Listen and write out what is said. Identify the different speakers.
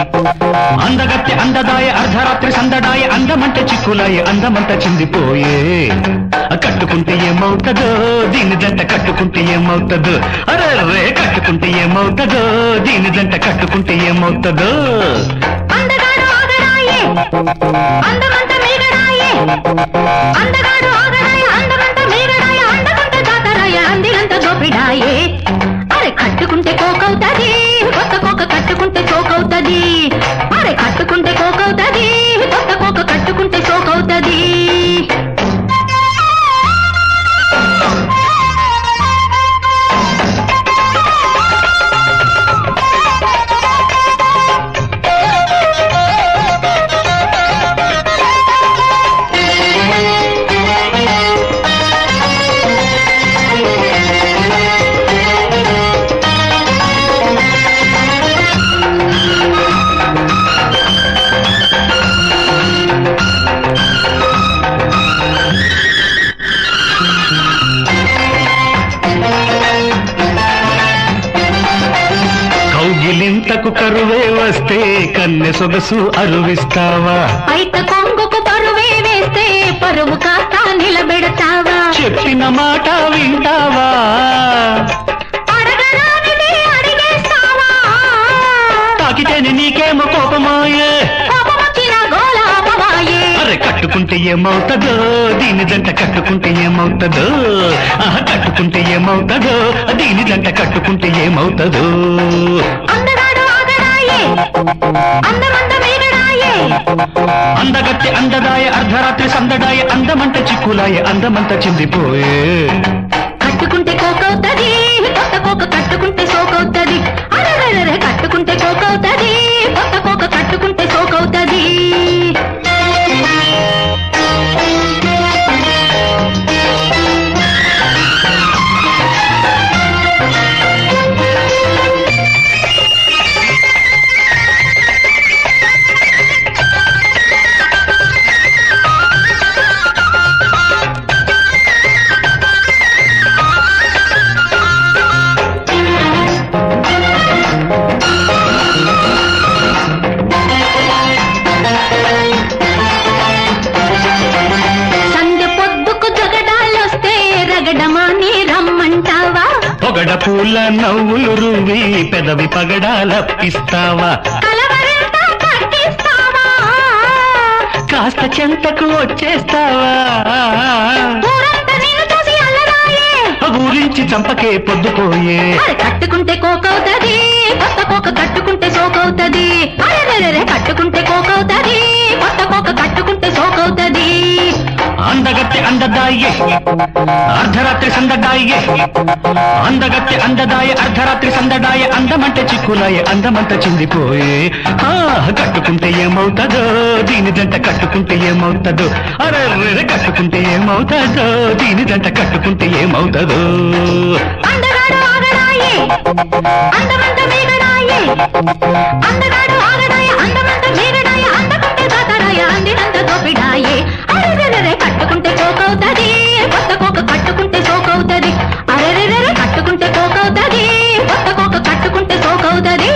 Speaker 1: అందగత్తె అందదాయ అర్ధరాత్రి సందడాయ అందమంట చిక్కులాయ అందమంట చిందిపోయే కట్టుకుంటే ఏమవుతుందో దీని జంట కట్టుకుంటే ఏమవుతుందో అరే రే కట్టుకుంటే ఏమవుతుందో దీని జంట కట్టుకుంటే ఏమవుతుందో
Speaker 2: అందగాడు ఆగడాయే అందమంత మీగడాయే అందగాడు ఆగడాయ అందమంత మీగడాయ అందమంత జాతరాయ అందినంత దోపిడాయే అరే కట్టుకుంటే కోకవుతది కొత్త కోక కట్టుకుంటే సోకవుతది అరే కట్టుకుంటే కోకవుతది కొత్త కోక కట్టుకుంటే సోకవుతది
Speaker 1: కౌగిలింతకు కరువే వస్తే కన్నె సొగసు అరువిస్తావా
Speaker 2: పైట కొంగుకు పరువే వేస్తే పరువు కాస్త నిలబెడతావా
Speaker 1: చెప్పిన మాట వింటావా
Speaker 2: అడగరానిది అడిగేస్తావా
Speaker 1: తాకితేనే నీకేమో కోపమాయే
Speaker 2: కోపమొచ్చిన గోలాపమాయే
Speaker 1: అరే కట్టుకుంటే ఏమవుతుందో దీని జంట కట్టుకుంటే ఏమవుతుందో ఆహా కట్టుకుంటే ఏమవుతుందో దీని జంట కట్టుకుంటే ఏమవుతుందో
Speaker 2: అందగాడు ఆగడాయే అందమంత మీగడాయే
Speaker 1: అందగత్తె అందదాయ అర్ధరాత్రి సందడాయ అందమంట చిక్కులాయ అందమంత చిందిపోయే
Speaker 2: కట్టుకుంటే కోకవుతది కొత్త కోక కట్టుకుంటే సోకవుతది అరే కట్టుకుంటే కోకవుతది కొత్త కోక కట్టుకుంటే సోకవుతది సంధ్య పొద్దుకు జగడాలొస్తే రగడమాని రమ్మంటావా
Speaker 1: పొగడ పూల నవ్వులు రువి పెదవి పగడాలప్పిస్తావా
Speaker 2: కలవరంతా కట్టిస్తావా
Speaker 1: కాస్త చెంతకు వచ్చేస్తావా
Speaker 2: ఊరంతా నిన్ను చూసి అల్లరాయే
Speaker 1: గురించి చంపకే పొద్దుపోయే
Speaker 2: అరే కట్టుకుంటే కోకవుతది కొత్త కోక కట్టుకుంటే సోకవుతది అరే కట్టుకుంటే కోకవుతది కొత్త కోక కట్టుకుంటే సోకవుతది
Speaker 1: అందగత్తె అందదాయే అర్ధరాత్రి సందడాయే అందగత్తె అందదాయ అర్ధరాత్రి సందడాయ అందమంట చిక్కులాయ అందమంట చిందిపోయే ఆ, కట్టుకుంటే ఏమవుతుందో దీని జంట కట్టుకుంటే ఏమవుతుందో అరే రే, కట్టుకుంటే ఏమవుతుందో దీని జంట కట్టుకుంటే ఏమవుతుందో
Speaker 2: అందగాడు ఆగడాయే అందమంత మీగడాయే అందగాడు ఆగడాయ అందమంత మీగడాయ అందకుంటే దాతరాయ అందినంత దోపిడాయే అరే కట్టుకుంటే కోకవుతది కొత్త కోక కట్టుకుంటే సోకవుతది అరే కట్టుకుంటే కోకవుతది కొత్త కోక కట్టుకుంటే సోకవుతది